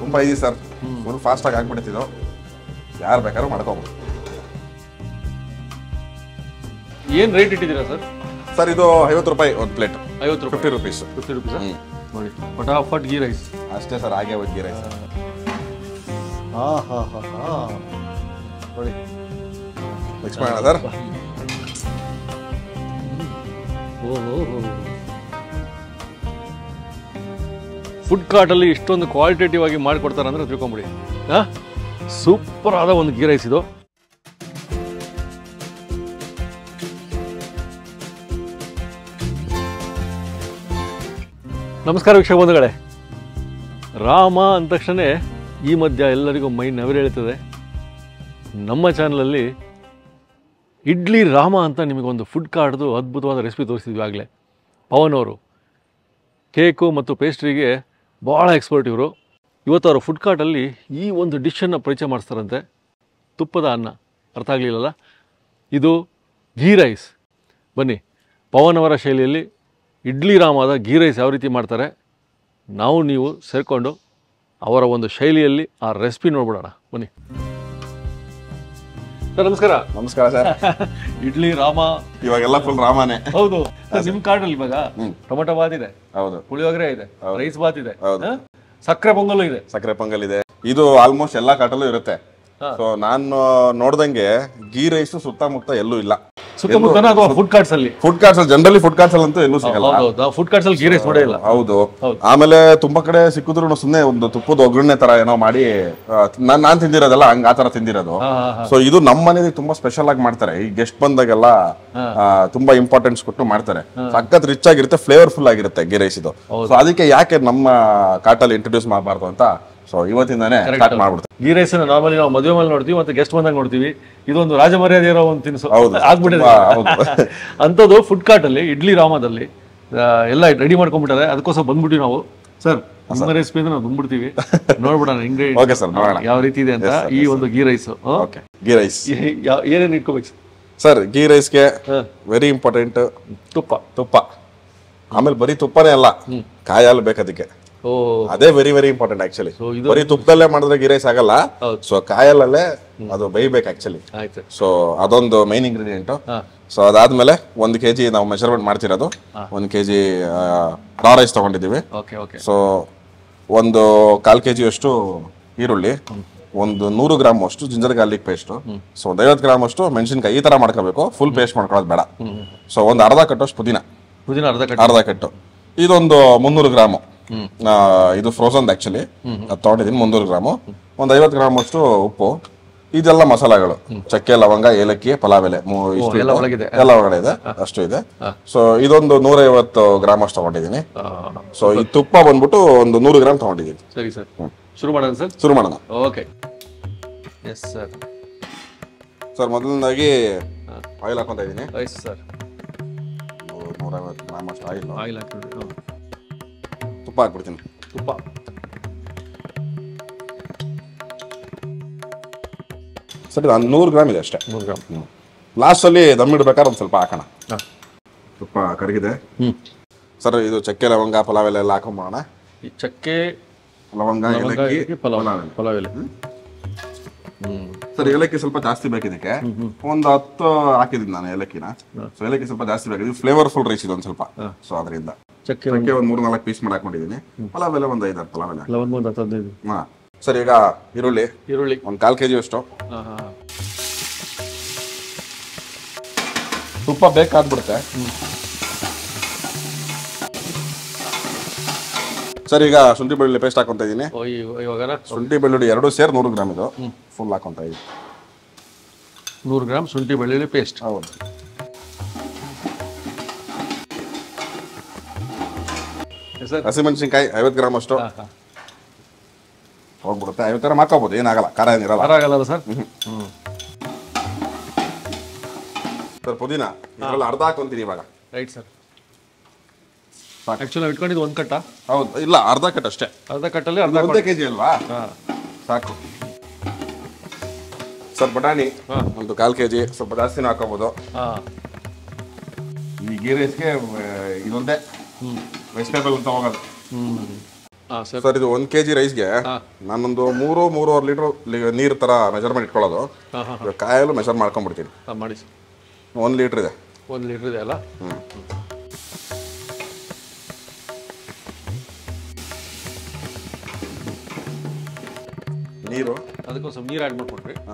ತುಂಬಾ easy sir full ಫಾಸ್ಟಾಗಿ ಆಗ್ಬಿಡ್ತಿದ್ದು ಯಾರು ಬೇಕಾದ್ರೂ ಮಾಡ್ಕೋಬೋದು ಏನ್ ರೇಟ್ ಇಟ್ಟಿದ್ದೀರಾ ಸರ್ ಸರ್ ಇದು ಐವತ್ತು ರೂಪಾಯಿ ಒಂದು ಪ್ಲೇಟ್ ಐವತ್ತು ರೂಪಾಯಿ ಫಿಫ್ಟಿ ರುಪೀಸ್ ಫಿಫ್ಟಿ ರುಪೀಸ್ ನೋಡಿ ಫಟಾಫಟ್ ಗೀ ರೈಸ್ ಅಷ್ಟೇ ಸರ್ ಹಾಗೆ ಒಂದು ಗೀರೆ ಹಾ ಹಾ ಹಾ ಹಾ ನೋಡಿ ಮಿಕ್ಸ್ ಮಾಡೋಣ ಸರ್ ಫುಡ್ ಕಾರ್ಟಲ್ಲಿ ಇಷ್ಟೊಂದು ಕ್ವಾಲಿಟೇಟಿವ್ ಆಗಿ ಮಾಡಿಕೊಡ್ತಾರೆ ಅಂದ್ರೆ ತಿಳ್ಕೊಂಬಿಡಿ ಹಾ ಸೂಪರ್ ಆದ ಒಂದು ಗೀ ರೈಸ್ ಇದು ನಮಸ್ಕಾರ ವೀಕ್ಷಕ ಬಂಧುಗಳೇ ರಾಮ ಅಂದ ತಕ್ಷಣ ಈ ಮಧ್ಯ ಎಲ್ಲರಿಗೂ ಮೈ ನವಿರೇಳ್ತದೆ ನಮ್ಮ ಚಾನಲಲ್ಲಿ ಇಡ್ಲಿ ರಾಮ ಅಂತ ನಿಮಗೊಂದು ಫುಡ್ ಕಾರ್ಡ್ದು ಅದ್ಭುತವಾದ ರೆಸಿಪಿ ತೋರಿಸಿದ್ವಿ ಆಗಲೇ ಪವನ್ ಅವರು ಕೇಕು ಮತ್ತು ಪೇಸ್ಟ್ರಿಗೆ ಭಾಳ ಎಕ್ಸ್ಪರ್ಟ್ ಇವರು ಇವತ್ತು ಅವರ ಫುಡ್ ಕಾರ್ಟಲ್ಲಿ ಈ ಒಂದು ಡಿಶನ್ನು ಪರಿಚಯ ಮಾಡಿಸ್ತಾರಂತೆ ತುಪ್ಪದ ಅನ್ನ ಅರ್ಥ ಆಗಲಿಲ್ಲಲ್ಲ ಇದು ಘೀ ರೈಸ್ ಬನ್ನಿ ಪವನ್ ಅವರ ಶೈಲಿಯಲ್ಲಿ ಇಡ್ಲಿ ರಾಮದ ಘೀ ರೈಸ್ ಯಾವ ರೀತಿ ಮಾಡ್ತಾರೆ ನಾವು ನೀವು ಸೇರಿಕೊಂಡು ಅವರ ಒಂದು ಶೈಲಿಯಲ್ಲಿ ಆ ರೆಸಿಪಿ ನೋಡ್ಬಿಡೋಣ ಬನ್ನಿ ಸರ್ ನಮಸ್ಕಾರ ನಮಸ್ಕಾರ ಸರ್ ಇಡ್ಲಿ ರಾಮ ಇವಾಗೆಲ್ಲ ಫುಲ್ ರಾಮನೇ ಹೌದು ಸರ್, ನಿಮ್ ಕಾರ್ಡಲ್ಲಿ ಇವಾಗ ಟೊಮೆಟೊ ಬಾತ್ ಇದೆ ಹೌದು ಪುಳಿಯೋಗರೆ ಇದೆ ರೈಸ್ ಬಾತ್ ಇದೆ ಹೌದು. ಹ? ಸಕ್ಕರೆ ಪೊಂಗಲು ಇದೆ ಸಕ್ಕರೆ ಪೊಂಗಲ್ ಇದೆ ಇದು ಆಲ್ಮೋಸ್ಟ್ ಎಲ್ಲಾ ಕಾಟಲ್ಲೂ ಇರುತ್ತೆ ಹಾ. ಸೊ ನಾನು ನೋಡ್ದಂಗೆ ಗೀ ರೈಸ್ ಸುತ್ತಮುತ್ತ ಎಲ್ಲೂ ಇಲ್ಲ ಸುತ್ತಮುತ್ತನ ಅಥವಾ ಫುಡ್ ಕಾರ್ಟ್ಸ್ ಅಲ್ಲಿ ಫುಡ್ ಕಾರ್ಟ್ಸ್ ಜಂಡಲಿ ಫುಡ್ ಕಾರ್ಟ್ಸ್ ಅಂತೂ ಎಲ್ಲೂ ಸಿಗಲ್ಲ ಹೌದು ಫುಡ್ ಕಾರ್ಟ್ಸ್ ಅಲ್ಲಿ ಗೀ ರೈಸ್ ನೋಡೇ ಇಲ್ಲ ಹೌದು ಹೌದು. ಆಮೇಲೆ ತುಂಬಾ ಕಡೆ ಸಿಕ್ಕಿದ್ರು ಸುಮ್ನೆ ಒಂದು ತುಪ್ಪದ ಒಗ್ಗರಣೆ ತರ ಏನೋ ಮಾಡಿ ಆ, ನಾನ್ ನಾನ್ ತಿಂದಿರೋದಲ್ಲ ಹಂಗ ಆತರ ತಿಂದಿರೋದು ಹಾ, ಹಾ, ಹಾ. ಸೊ ಇದು ನಮ್ಮ ಮನೇಲಿ ತುಂಬಾ ಸ್ಪೆಷಲ್ ಆಗಿ ಮಾಡ್ತಾರೆ ಈ ಗೆಸ್ಟ್ ಬಂದಾಗೆಲ್ಲ ಆ, ತುಂಬಾ ಇಂಪಾರ್ಟೆನ್ಸ್ ಕೊಟ್ಟು ಮಾಡ್ತಾರೆ ಸಖತ್ ರಿಚ್ ಆಗಿರುತ್ತೆ ಫ್ಲೇವರ್ಫುಲ್ ಆಗಿರುತ್ತೆ ಗೀ ರೈಸ್ ಇದು ಸೊ ಅದಕ್ಕೆ ಯಾಕೆ ನಮ್ಮ ಕಾಟಲ್ಲಿ ಇಂಟ್ರೊಡ್ಯೂಸ್ ಮಾಡಬಾರ್ದು ಅಂತ ಸೊ ಇವತ್ತಿಂದಾನೇ ಸ್ಟಾರ್ಟ್ ಮಾಡ್ಬಿಡ್ತಾರೆ ಗೀ ರೈಸ್ ನಾರ್ಮಲಿ ನಾವು ಮದುವೆ ಮೇಲೆ ನೋಡ್ತೀವಿ ಮತ್ತೆ ಗೆಸ್ಟ್ ಬಂದಾಗ ನೋಡ್ತೀವಿ ಇದೊಂದು ರಾಜಮರ್ಯಾದೆ ಇರೋ ಒಂದು ತಿನಿಸು ಹೌದು. ಆಗ್ಬಿಟ್ಟಿದೆ ತುಂಬಾ ಹೌದು. ಅಂಥದ್ದು ಫುಡ್ ಕಾರ್ಟ್ ಅಲ್ಲಿ ಇಡ್ಲಿ ರಾಮದಲ್ಲಿ ಆ, ಎಲ್ಲ ರೆಡಿ ಮಾಡ್ಕೊಂಡ್ಬಿಟ್ಟಾರೆ ಅದಕ್ಕೋಸ್ಕರ ಬಂದ್ಬಿಟ್ವಿ ನಾವು ಸರ್ ನಿಮ್ಮ ರೆಸಿಪಿ ಅಂದ್ರೆ ನಾವು ಬಂದ್ಬಿಡ್ತೀವಿ ನೋಡ್ಬಿಡೋಣ ಹೆಂಗೆ Okay sir, ನೋಡೋಣ. ಯಾವ ರೀತಿ ಇದೆ ಅಂತ ಈ ಒಂದು ghee rice okay ghee rice ಏನೇನು ಇಟ್ಕೋಬೇಕು ಸರ್ ಗೀ ರೈಸ್ಗೆ ಹಾ. ವೆರಿ ಇಂಪಾರ್ಟೆಂಟ್ ತುಪ್ಪ ತುಪ್ಪ ಆಮೇಲೆ ಬರೀ ತುಪ್ಪನೇ ಅಲ್ಲ ಕಾಯಿ ಹಾಲು ಬೇಕು ಅದಕ್ಕೆ ಓ ಅದೇ very very important actually So, ಇದು- ಬರೀ ತುಪ್ಪದಲ್ಲೇ ಮಾಡಿದ್ರೆ ಗೀ ರೈಸ್ ಆಗಲ್ಲ ಹೌದು. ಸೊ ಕಾಯಲ್ಲೇ ಅದು ಬೇಯ್ಬೇಕು ಆಕ್ಚುಲಿ ಆಯ್ತು ಸೊ ಅದೊಂದು ಮೈನ್ ಇಂಗ್ರೀಡಿಯೆಂಟ್ ಹಾ ಸೊ ಅದಾದ್ಮೇಲೆ ಒಂದು ಕೆ ಜಿ ನಾವು ಮೆಷರ್ಮೆಂಟ್ ಮಾಡ್ತಿರೋದು ಒಂದು ಕೆ ಜಿ ರಾ ರೈಸ್ ತಗೊಂಡಿದ್ದೀವಿ ಓಕೆ ಓಕೆ ಸೊ ಒಂದು ಕಾಲ್ ಕೆ ಅಷ್ಟು ಈರುಳ್ಳಿ ಒಂದು ನೂರು ಗ್ರಾಮ್ ಅಷ್ಟು ಜಿಂಜರ್ ಗಾರ್ಲಿಕ್ ಪೇಸ್ಟ್ ಸೊ ಒಂದು ಐವತ್ತು ಗ್ರಾಮ್ ಅಷ್ಟು ಮೆಣಸಿನ್ಕಾಯಿ ಈ ತರ ಮಾಡ್ಕೋಬೇಕು ಫುಲ್ ಪೇಸ್ಟ್ ಮಾಡ್ಕೊಳ್ಳೋದು ಬೇಡ ಸೊ ಒಂದು ಅರ್ಧ ಕಟ್ಟೋಷ್ಟು ಪುದೀನ ಪುದೀನ ಅರ್ಧ ಕಟ್ ಅರ್ಧ ಕಟ್ಟು ಇದೊಂದು ಮುನ್ನೂರು ಗ್ರಾಮು ಆ, ಇದು ಫ್ರೋಸನ್ ಆಕ್ಚುಲಿ ಅದು ತಗೊಂಡಿದ್ದೀನಿ ಮುನ್ನೂರು ಗ್ರಾಮು ಒಂದು ಐವತ್ತು ಗ್ರಾಮ್ ಅಷ್ಟು ಉಪ್ಪು ಇದೆಲ್ಲ ಮಸಾಲೆಗಳು ಚಕ್ಕೆ ಲವಂಗ ಏಲಕ್ಕಿ ಪಲಾವ್ ಎಲೆ ಮೂ- ಇಷ್ಟು ಎಲ್ಲ ಇದೆ. ಒಳಗಿದೆ. ಎಲ್ಲ ಒಳಗಡೆ ಇದೆ ಅಷ್ಟು ಇದೆ ಸೊ ಇದೊಂದು ನೂರೈವತ್ತು ಗ್ರಾಮ್ ಅಷ್ಟು ತಗೊಂಡಿದ್ದೀನಿ ಸೊ ಈ ತುಪ್ಪ ಬಂದ್ಬಿಟ್ಟು ಒಂದು ನೂರು ಗ್ರಾಮ್ ತಗೊಂಡಿದ್ದೀನಿ ಸರಿ ಸರ್ ಶುರು ಮಾಡೋಣ ಸರ್ ಶುರು ಮಾಡೋಣ ಓಕೆ ಎಸ್ ಸರ್ ಸರ್ ಮೊದಲನೇದಾಗಿ ಆಯಿಲ್ ಹಾಕೊಂತ ಇದ್ದೀನಿ ಎಸ್ ಸರ್ ನೂರೈವತ್ತು ಗ್ರಾಮ್ ಅಷ್ಟು ಆಯಿಲ್ ಆಯಿಲ್ ಹಾಕ್ಬಿಡ್ರಿ ಹ್ಮ್. ತುಪ್ಪ ಹಾಕ್ಬಿಡ್ತೀನಿ ತುಪ್ಪ ಸರ್ ಇದು ನೂರು ಗ್ರಾಮ್ ಇದೆ ಅಷ್ಟೇ ನೂರು ಗ್ರಾಮ್ ಲಾಸ್ಟಲ್ಲಿ ದಮ್ ಇಡ್ಬೇಕಾದ್ರೆ ಒಂದು ಸ್ವಲ್ಪ ಹಾಕೋಣ ಹಾಂ ತುಪ್ಪ ಕರಗಿದೆ ಹ್ಞೂ ಸರ್ ಇದು ಚಕ್ಕೆ ಲವಂಗ ಪಲಾವ್ ಎಲೆ ಎಲ್ಲ ಹಾಕೊಂಬೋಣ ಈ ಚಕ್ಕೆ ಲವಂಗ ಲವಂಗ, ಏಲಕ್ಕಿ ಏಲಕ್ಕಿ, ಪಲಾವ್ ಪಲಾವ್ ಎಲೆ. ಪಲಾವ್ ಎಲೆ ಹ್ಞೂ ಸರ್ ಏಲಕ್ಕಿ ಸ್ವಲ್ಪ ಜಾಸ್ತಿ ಬೇಕಿದ್ದಕ್ಕೆ ಒಂದು ಹತ್ತು ಹಾಕಿದ್ದೀನಿ ನಾನು ಏಲಕ್ಕಿನ ಸೊ ಏಲಕ್ಕಿ ಸ್ವಲ್ಪ ಜಾಸ್ತಿ ಬೇಕಿದೆ ಫ್ಲೇವರ್ಫುಲ್ ರೈಸ್ ಇದೆ ಒಂದು ಸ್ವಲ್ಪ ಸೊ ಅದರಿಂದ ಚಕ್ಕೆ ಚಕ್ಕೆ ಒಂದು ಮೂರು ನಾಲ್ಕು ಪೀಸ್ ಮಾಡಿ ಹಾಕೊಂಡಿದ್ದೀನಿ ಪಲಾವ್ ಎಲೆ ಒಂದು ಐದಾರು ಪಲಾವ್ ಎಲೆ ಲವನ್ ಮೂರು ಹತ್ತು ಹದಿನೈದು ಹಾ ಸರ್ ಈಗ ಈರುಳ್ಳಿ ಈರುಳ್ಳಿ ಒಂದು ಕಾಲು ಕೆ ಜಿ ಅಷ್ಟು ಹಾಂ ಹಾಂ ತುಪ್ಪ ಬೇಕಾದ್ಬಿಡುತ್ತೆ ಸರ್ ಈಗ ಶುಂಠಿ ಬೆಳ್ಳುಳ್ಳಿ ಪೇಸ್ಟ್ ಹಾಕೊಂತ ಇದ್ದೀನಿ ಓ ಈ ಇವಾಗನ ಶುಂಠಿ ಬೆಳ್ಳುಳ್ಳಿ ಎರಡು ಸೇರಿ ನೂರು ಗ್ರಾಮ್ ಇದು ಫುಲ್ ಹಾಕೊಂತ ಇದ್ದೀನಿ ನೂರು ಗ್ರಾಮ್ ಶುಂಠಿ ಬೆಳ್ಳುಳ್ಳಿ ಪೇಸ್ಟ್ ಹೌದು ಸರ್ ಹಸಿಮೆಣಸಿನ್ಕಾಯಿ ಐವತ್ತು ಗ್ರಾಮ್ ಅಷ್ಟು ಹಾಂ ಹಾಂ ಹೋಗ್ಬಿಡುತ್ತೆ ಐವತ್ತು ಗ್ರಾಮ್ ಹಾಕೋಬೋದು ಏನಾಗಲ್ಲ ಖಾರ ಏನಿರಲ್ಲ ಖಾರ ಆಗಲ್ಲ ಸರ್ ಹ್ಞೂ ಸರ್ ಪುದೀನ ಇದ್ರಲ್ಲಿ ಅರ್ಧ ಹಾಕೊಂತೀನಿ ಇವಾಗ ರೈಟ್ ಸರ್ ಸಾಕು. ಆ್ಯಕ್ಚುಲಿ ನಾವು ಇಟ್ಕೊಂಡಿದ್ದು ಒಂದು ಕಟ್ಟ ಹೌದು ಇಲ್ಲ ಅರ್ಧ ಕಟ್ ಅಷ್ಟೇ ಅರ್ಧ ಕಟ್ಟಲ್ಲಿ ಅರ್ಧ ಒಂದೇ ಕೆ ಜಿ ಅಲ್ವಾ ಹಾಂ ಸಾಕು ಸರ್ ಬಟಾಣಿ ಒಂದು ಕಾಲು ಕೆ ಜಿ ಸ್ವಲ್ಪ ಜಾಸ್ತಿನೂ ಹಾಕೋಬೋದು ಹಾಂ ಈ ಗೀ ರೈಸ್ಗೆ ಇದೊಂದೇ ವೆಜಿಟೇಬಲ್ ಅಂತ ಹೋಗೋದು ಹ್ಞೂ ಹಾಂ ಸರ್ ಸರ್ ಇದು ಒಂದ್ ಕೆಜಿ ರೈಸ್ಗೆ ನಾನೊಂದು ಮೂರು ಮೂರುವರೆ ಲೀಟರ್ ನೀರ್ ತರ ಮೆಜರ್ಮೆಂಟ್ ಇಟ್ಕೊಳ್ಳೋದು ಹಾಂ ಹಾಂ ಇವಾಗ ಕಾಯಲ್ಲೂ ಮೆಜರ್ ಮಾಡ್ಕೊಂಡ್ಬಿಡ್ತೀನಿ ಹಾಂ ಮಾಡಿ ಸರ್ ಒಂದ್ ಲೀಟರ್ ಇದೆ ಒಂದು ಲೀಟ್ರ್ ಇದೆ ಅಲ್ಲ ನೀರು ಅದಕ್ಕೊಂದು ಸ್ವಲ್ಪ ನೀರು ಆ್ಯಡ್ ಮಾಡ್ಕೊಡ್ರಿ ಹಾ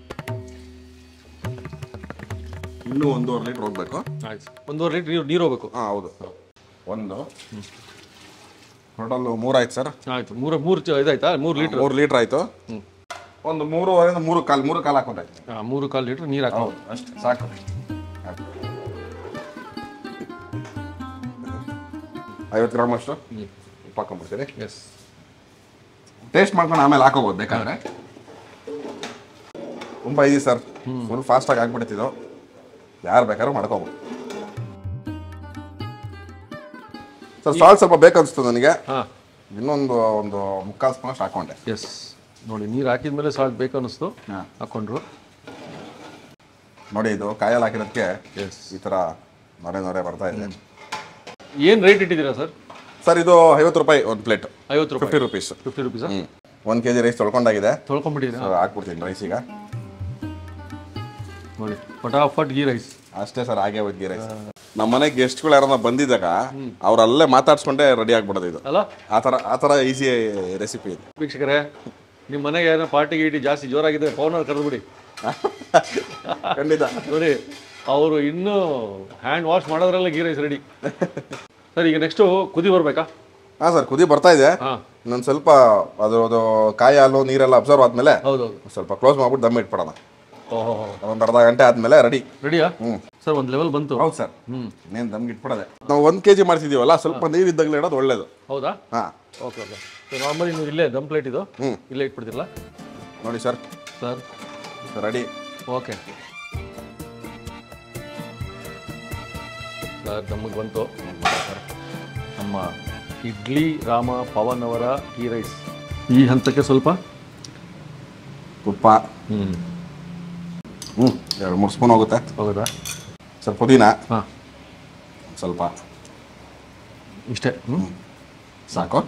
ಇನ್ನೂ ಒಂದೂವರೆ ಲೀಟರ್ ಹೋಗ್ಬೇಕು ಆಯ್ತು ಒಂದೂವರೆ ಲೀಟ್ರ್ ನೀರು ನೀರು ಹೋಗ್ಬೇಕು ಹಾ ಹೌದು ಒಂದು ಟೋಟಲ್ ಮೂರಾಯ್ತು ಸರ್ ಆಯ್ತು ಮೂರು ಮೂರು ಚ- ಇದಾಯ್ತಾ ಮೂರು ಲೀಟ್ರ್ ಮೂರು ಲೀಟರ್ ಆಯ್ತು ಒಂದು ಮೂರುವರೆಯಿಂದ ಮೂರು ಕಾಲು ಮೂರು ಕಾಲು ಹಾಕೊಂಡಾಯ್ತು ಹಾಂ ಮೂರು ಕಾಲು ಲೀಟ್ರ್ ನೀರು ಹಾಕೋ ಹೌದು ಅಷ್ಟೇ ಸಾಕು ಐವತ್ತು ಗ್ರಾಮ್ ಅಷ್ಟು ಉಪ್ಪು ಹಾಕೊಂಡ್ಬಿಡ್ತೀರಿ ಎಸ್ ಟೇಸ್ಟ್ ಮಾಡ್ಕೊಂಡು ಆಮೇಲೆ ಹಾಕೋಬೋದು ಬೇಕಾದ್ರೆ ತುಂಬ ಈಸಿ ಸರ್ ಫುಲ್ ಫಾಸ್ಟಾಗಿ ಆಗ್ಬಿಡ್ತಿದ್ದು ಯಾರು ಬೇಕಾದ್ರೂ ಮಾಡ್ಕೋಬೋದು ಸರ್ ಸಾಲ್ಟ್ ಸ್ವಲ್ಪ ಬೇಕನ್ನಿಸ್ತು ನನಗೆ ಹಾಂ ಇನ್ನೊಂದು ಒಂದು ಮುಕ್ಕಾಲು ಸ್ಪೂನ್ ಅಷ್ಟು ಹಾಕೊಂಡೆ ಎಸ್ ನೋಡಿ ನೀರು ಹಾಕಿದ್ಮೇಲೆ ಸಾಲ್ಟ್ ಬೇಕು ಅನ್ನಿಸ್ತು ಹಾಂ ಹಾಕೊಂಡ್ರು ನೋಡಿ ಇದು ಕಾಯಲ್ಲಿ ಹಾಕಿರೋದಕ್ಕೆ ಎಸ್ ಈ ಥರ ನೊರೆ ನೊರೆ ಬರ್ತಾ ಇದೆ ಏನು ರೇಟ್ ಇಟ್ಟಿದ್ದೀರಾ ಸರ್ ಸರ್ ಇದು ಐವತ್ತು ರೂಪಾಯಿ ಒಂದು ಪ್ಲೇಟ್ ಐವತ್ತು ರೂಪಾಯಿ ಫಿಫ್ಟಿ ರುಪೀಸ್ ಫಿಫ್ಟಿ ರುಪೀಸಾ ಹ್ಞೂ ಒಂದು ಕೆ ಜಿ ರೈಸ್ ತೊಳ್ಕೊಂಡಾಗಿದೆ ತೊಳ್ಕೊಂಬಿಟ್ಟಿದ್ದೀರಾ ಸೊ ಹಾಕ್ಬಿಡ್ತೀನಿ ರೈಸ್ ಈಗ ನೋಡಿ ಫಟಾಫಟ್ ಗೀ ರೈಸ್ ಅಷ್ಟೇ ಸರ್ ಹಾಗೆ ಹೋಯ್ತು ಗೀ ರೈಸ್ ನಮ್ಮ ಮನೆಗೆ ಗೆಸ್ಟ್ಗಳು ಯಾರನ್ನ ಬಂದಿದ್ದಾಗ ಅವ್ರು ಅಲ್ಲೇ ಮಾತಾಡ್ಸ್ಕೊಂಡೇ ರೆಡಿ ಆಗ್ಬಿಡೋದು ಇದು ಅಲ್ಲ ಆ ಥರ ಆ ಥರ ಈಸಿ ರೆಸಿಪಿ ಇದು ವೀಕ್ಷಕರೇ ನಿಮ್ಮ ಮನೆಗೆ ಏನೋ ಪಾರ್ಟಿ ಗೀಟಿ ಜಾಸ್ತಿ ಜೋರಾಗಿದೆ ಪವನವ್ರು ಕರೆದ್ಬಿಡಿ ಖಂಡಿತ ನೋಡಿ ಅವರು ಇನ್ನೂ ಹ್ಯಾಂಡ್ ವಾಶ್ ಮಾಡೋದ್ರಲ್ಲೇ ಗೀ ರೈಸ್ ರೆಡಿ ಸರ್ ಈಗ ನೆಕ್ಸ್ಟು ಕುದಿ ಬರಬೇಕಾ ಹಾಂ ಸರ್ ಕುದಿ ಬರ್ತಾ ಇದೆ ಹಾಂ ನಾನು ಸ್ವಲ್ಪ ಅದು ಅದು ಕಾಯಿ ಹಾಲು ನೀರೆಲ್ಲ ಅಬ್ಸರ್ವ್ ಆದ್ಮೇಲೆ ಹೌದೌದು ಸ್ವಲ್ಪ ಕ್ಲೋಸ್ ಮಾಡ್ಬಿಟ್ಟು ದಮ್ ಇಟ್ಬಿಡೋಣ ಓಹೋ ಒಂದು ಅರ್ಧ ಗಂಟೆ ಆದ್ಮೇಲೆ ರೆಡಿ ರೆಡಿಯಾ ಹ್ಞೂ ಸರ್ ಒಂದು ಲೆವೆಲ್ ಬಂತು ಹೌದು ಸರ್ ಹ್ಞೂ ಇನ್ನೇನು ದಮ್ಗೆ ಇಟ್ಬಿಡೋದೆ ನಾವು ಒಂದು ಕೆ ಜಿ ಮಾಡ್ತಿದ್ದೀವಲ್ಲ ಸ್ವಲ್ಪ ನೀರು ಇದ್ದಾಗಲೇ ಇಡೋದು ಒಳ್ಳೇದು ಹೌದಾ ಹಾಂ ಓಕೆ ಓಕೆ ಸೊ ನಾರ್ಮಲಿ ನೀವು ಇಲ್ಲೇ ದಮ್ ಪ್ಲೇಟ್ ಇದು ಹ್ಞೂ ಇಲ್ಲೇ ಇಟ್ಬಿಡ್ತಿರಲ್ಲ ನೋಡಿ sir sir ready okay sir ನಮಗೆ ಬಂತು ನಮ್ಮ ಇಡ್ಲಿ ರಾಮ ಪವನ್ ಅವರ ಗೀ ರೈಸ್ ಈ ಹಂತಕ್ಕೆ ಸ್ವಲ್ಪ ತುಪ್ಪ ಹ್ಞೂ ಹ್ಞೂ ಎರಡು ಮೂರು ಸ್ಪೂನ್ ಹೋಗುತ್ತೆ ಹೌದಾ ಸ್ವಲ್ಪ ಪುದೀನ ಹಾಂ ಸ್ವಲ್ಪ ಇಷ್ಟೇ ಹ್ಞೂ ಸಾಕು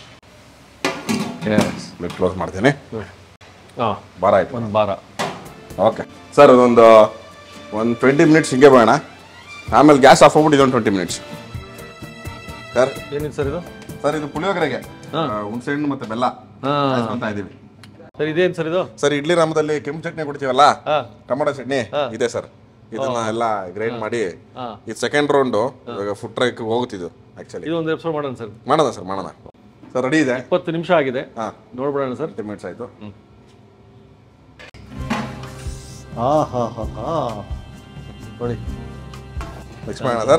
ಎಸ್ ಪ್ಲೇಟ್ ಕ್ಲೋಸ್ ಮಾಡ್ತೀನಿ ಹಾಂ ಬಾರ ಆಯ್ತು ಒಂದು ಬಾರ ಓಕೆ ಸರ್ ಅದೊಂದು ಒಂದು ಟ್ವೆಂಟಿ ಮಿನಿಟ್ಸ್ ಹಿಂಗೆ ಬೇಡ ಆಮೇಲೆ ಗ್ಯಾಸ್ ಆಫ್ ಆಗ್ಬಿಟ್ಟು ಇದೊಂದು ಟ್ವೆಂಟಿ ಮಿನಿಟ್ಸ್ ಸರ್ ಏನಿದೆ ಸರ್ ಇದು ಸರ್ ಇದು ಪುಳಿಯೋಗರೆಗೆ ಹಾ. ಹುಣಸೆ ಹಣ್ಣು ಮತ್ತೆ ಬೆಲ್ಲ ಹಾಂ ಅಂತ ಇದೀವಿ ಸರ್ ಇದೇನು ಸರ್ ಇದು ಸರ್ ಇಡ್ಲಿ ರಾಮದಲ್ಲಿ ಕೆಂಪು ಚಟ್ನಿ ಕೊಡ್ತೀವಲ್ಲ ಹಾಂ ಟೊಮೊಟೊ ಚಟ್ನಿ ಇದೆ ಸರ್ ಇದನ್ನ ಎಲ್ಲ ಗ್ರೈಂಡ್ ಮಾಡಿ ಹಾಂ ಇದು ಸೆಕೆಂಡ್ ರೌಂಡು ಇವಾಗ ಫುಡ್ ಟ್ರೈಕ್ ಹೋಗುತ್ತಿದ್ದು ಆಕ್ಚುಲಿ ಇದು ಒಂದು ಎಪಿಸೋಡ್ ಮಾಡೋಣ ಸರ್ ಮಾಡೋಣ ಸರ್ ಮಾಡೋಣ ಸರ್ ರೆಡಿ ಇದೆ ಇಪ್ಪತ್ತು ನಿಮಿಷ ಆಗಿದೆ ಹಾಂ ನೋಡ್ಬಿಡೋಣ ಸರ್ ಟ್ವೆಂಟಿ ಮಿನಿಟ್ಸ್ ಆಯಿತು ಹಾ ಹಾ ಹಾ ಹಾ ನೋಡಿ ಮಿಕ್ಸ್ ಮಾಡೋಣ ಸರ್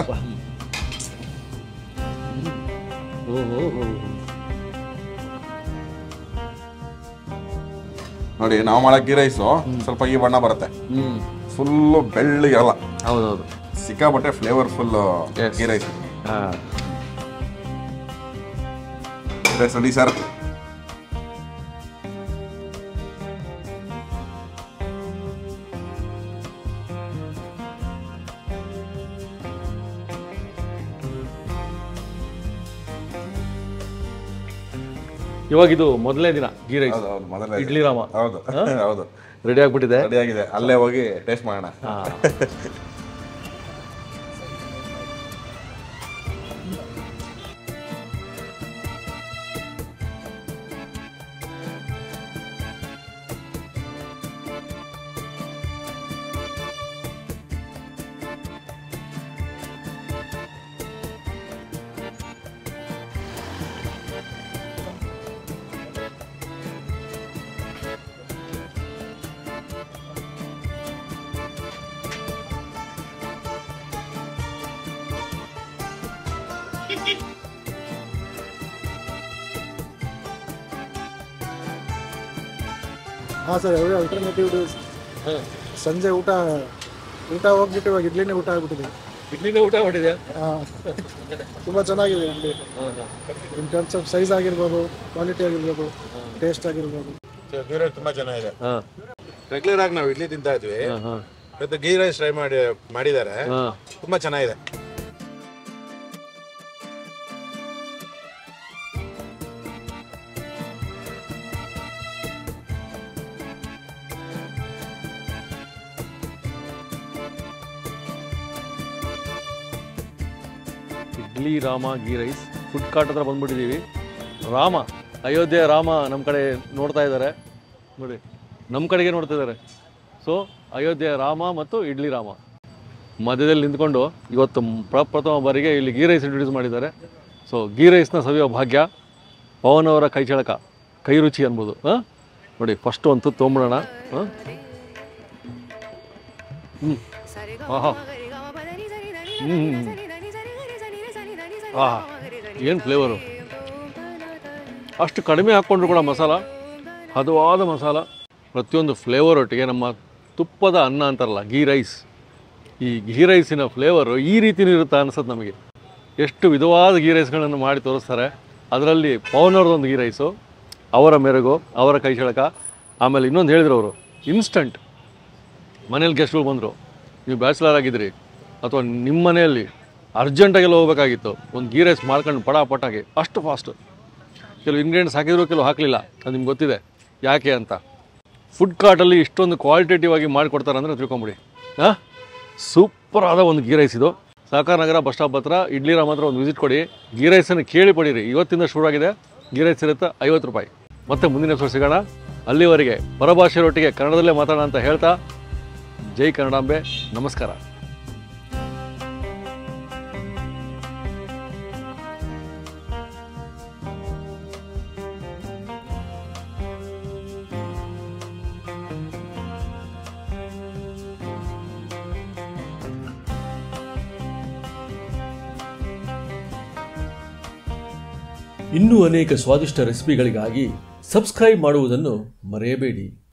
ನೋಡಿ ನಾವು ಮಾಡೋ ಗೀ ರೈಸು ಸ್ವಲ್ಪ ಈ ಬಣ್ಣ ಬರುತ್ತೆ ಹ್ಮ್ ಫುಲ್ಲು ಬೆಳ್ಳಗಿರಲ್ಲ ಹೌದೌದು ಸಿಕ್ಕಾಪಟ್ಟೆ ಫ್ಲೇವರ್ಫುಲ್ Yes. ಗೀ ರೈಸ್ ಹಾ ರೈಸ್ ರೆಡಿ ಸರ್ ಇವಾಗ ಇದು ಮೊದಲನೇ ದಿನ ಗೀ ರೈಸ್ ಹೌದು ಹೌದು ಮೊದಲೇ ಇಡ್ಲಿ ರಾಮ ಹೌದು ಹೌದು ರೆಡಿ ಆಗ್ಬಿಟ್ಟಿದೆ ರೆಡಿ ಆಗಿದೆ ಅಲ್ಲೇ ಹೋಗಿ ಟೇಸ್ಟ್ ಮಾಡೋಣ ಹಾ ಹಾಂ ಸರ್ ಅವರೇ ಅಲ್ಟರ್ನೇಟಿವ್ ಸಂಜೆ ಊಟ ಊಟ ಹೋಗ್ಬಿಟ್ಟು ಇವಾಗ ಇಡ್ಲಿನೇ ಊಟ ಆಗ್ಬಿಟ್ಟಿದೆ ಇಡ್ಲಿನೇ ಊಟ ಮಾಡಿದೆ ಹಾಂ ತುಂಬ ಚೆನ್ನಾಗಿದೆ idli in terms of size ಆಗಿರ್ಬೋದು ಕ್ವಾಲಿಟಿ ಆಗಿರ್ಬೋದು ಟೇಸ್ಟ್ ಆಗಿರ್ಬೋದು ಗೀ ರೈಸ್ ತುಂಬಾ ಚೆನ್ನಾಗಿದೆ ಹಾ ರೆಗ್ಯುಲರ್ ಆಗಿ ನಾವು ಇಡ್ಲಿ ತಿಂತಾ ಇದ್ವಿ ಹಾ ಇವತ್ತು ಗೀ ರೈಸ್ ಟ್ರೈ ಮಾಡಿ ಮಾಡಿದ್ದಾರೆ ಹಾ ತುಂಬಾ ಚೆನ್ನಾಗಿದೆ idli Rama ghee rice food cart ಹತ್ರ ಬಂದ್ಬಿಟ್ಟಿದ್ದೀವಿ ರಾಮ ಅಯೋಧ್ಯೆ ರಾಮ ನಮ್ಮ ಕಡೆ ನೋಡ್ತಾ ಇದ್ದಾರೆ ನೋಡಿ ನಮ್ಮ ಕಡೆಗೆ ನೋಡ್ತಾ ಇದ್ದಾರೆ ಸೊ ಅಯೋಧ್ಯೆ ರಾಮ ಮತ್ತು ಇಡ್ಲಿ ರಾಮ ಮಧ್ಯದಲ್ಲಿ ನಿಂತ್ಕೊಂಡು ಇವತ್ತು ಪ್ರಪ್ರಥಮ ಬಾರಿಗೆ ಇಲ್ಲಿ ಗೀ ರೈಸ್ ಇಂಟ್ರೊಡ್ಯೂಸ್ ಮಾಡಿದ್ದಾರೆ ಸೊ ಗೀ ರೈಸ್ನ ಸವಿಯೋ ಭಾಗ್ಯ ಪವನ್ ಅವರ ಕೈ ಚಳಕ ಕೈ ರುಚಿ ಅನ್ಬೋದು ಹಾಂ ನೋಡಿ ಫಸ್ಟ್ ಒಂದು ತುತ್ತು ತೊಗೊಂಬಿಡೋಣ ಹಾಂ ಹ್ಞೂ ಆಹಾ ಆಹಾ ಏನು ಫ್ಲೇವರು ಅಷ್ಟು ಕಡಿಮೆ ಹಾಕ್ಕೊಂಡ್ರು ಕೂಡ ಮಸಾಲ ಹದವಾದ ಮಸಾಲ ಪ್ರತಿಯೊಂದು ಫ್ಲೇವರ್ ಒಟ್ಟಿಗೆ ನಮ್ಮ ತುಪ್ಪದ ಅನ್ನ ಅಂತಾರಲ್ಲ ಗೀ ರೈಸ್ ಈ ಗೀ ರೈಸಿನ ಫ್ಲೇವರು ಈ ರೀತಿನೂ ಇರುತ್ತಾ ಅನ್ಸುತ್ತೆ ನಮಗೆ ಎಷ್ಟು ವಿಧವಾದ ಗೀ ರೈಸ್ಗಳನ್ನು ಮಾಡಿ ತೋರಿಸ್ತಾರೆ ಅದರಲ್ಲಿ ಪವನವ್ರದ್ದೊಂದು ಗೀ ರೈಸು ಅವರ ಮೆರುಗು ಅವರ ಕೈ ಚಳಕ ಆಮೇಲೆ ಇನ್ನೊಂದು ಹೇಳಿದ್ರು ಅವರು ಇನ್ಸ್ಟಂಟ್ ಮನೇಲಿ ಗೆಸ್ಟ್ಗಳು ಬಂದರು ನೀವು ಬ್ಯಾಚುಲರ್ ಆಗಿದ್ರಿ ಅಥವಾ ನಿಮ್ಮ ಮನೆಯಲ್ಲಿ ಅರ್ಜೆಂಟಾಗೆಲ್ಲ ಹೋಗ್ಬೇಕಾಗಿತ್ತು ಒಂದು ಗೀ ರೈಸ್ ಮಾಡ್ಕೊಂಡು ಪಟ ಪಟಾಗಿ ಅಷ್ಟು ಫಾಸ್ಟು ಕೆಲವು ಇಂಗ್ರೀಡಿಯೆಂಟ್ಸ್ ಹಾಕಿದ್ರು ಕೆಲವು ಹಾಕಲಿಲ್ಲ ಅದು ನಿಮ್ಗೆ ಗೊತ್ತಿದೆ ಯಾಕೆ ಅಂತ ಫುಡ್ ಕಾರ್ಟಲ್ಲಿ ಇಷ್ಟೊಂದು ಕ್ವಾಲಿಟೇಟಿವ್ ಆಗಿ ಮಾಡಿಕೊಡ್ತಾರೆ ಅಂದರೆ ತಿಳ್ಕೊಂಬಿಡಿ ಹಾಂ ಸೂಪರ್ ಆದ ಒಂದು ಗೀ ರೈಸ್ ಇದು ಸಹಕಾರ ನಗರ ಬಸ್ ಸ್ಟಾಪ್ ಹತ್ರ ಇಡ್ಲಿ ರಾಮ್ ಹತ್ರ ಒಂದು ವಿಸಿಟ್ ಕೊಡಿ ಗೀ ರೈಸನ್ನು ಕೇಳಿ ಪಡೀರಿ ಇವತ್ತಿಂದ ಶುರುವಾಗಿದೆ ಗೀ ರೈಸ್ ಇರುತ್ತೆ ಐವತ್ತು ರೂಪಾಯಿ ಮತ್ತೆ ಮುಂದಿನ ಎಪಿಸೋಡ್ ಸಿಗೋಣ ಅಲ್ಲಿವರೆಗೆ ಪರಭಾಷೆಯರೊಟ್ಟಿಗೆ ಕನ್ನಡದಲ್ಲೇ ಮಾತಾಡೋಣ ಅಂತ ಹೇಳ್ತಾ ಜೈ ಕನ್ನಡಾಂಬೆ ನಮಸ್ಕಾರ ಇನ್ನೂ ಅನೇಕ ಸ್ವಾದಿಷ್ಟ ರೆಸಿಪಿಗಳಿಗಾಗಿ ಸಬ್ಸ್ಕ್ರೈಬ್ ಮಾಡುವುದನ್ನು ಮರೆಯಬೇಡಿ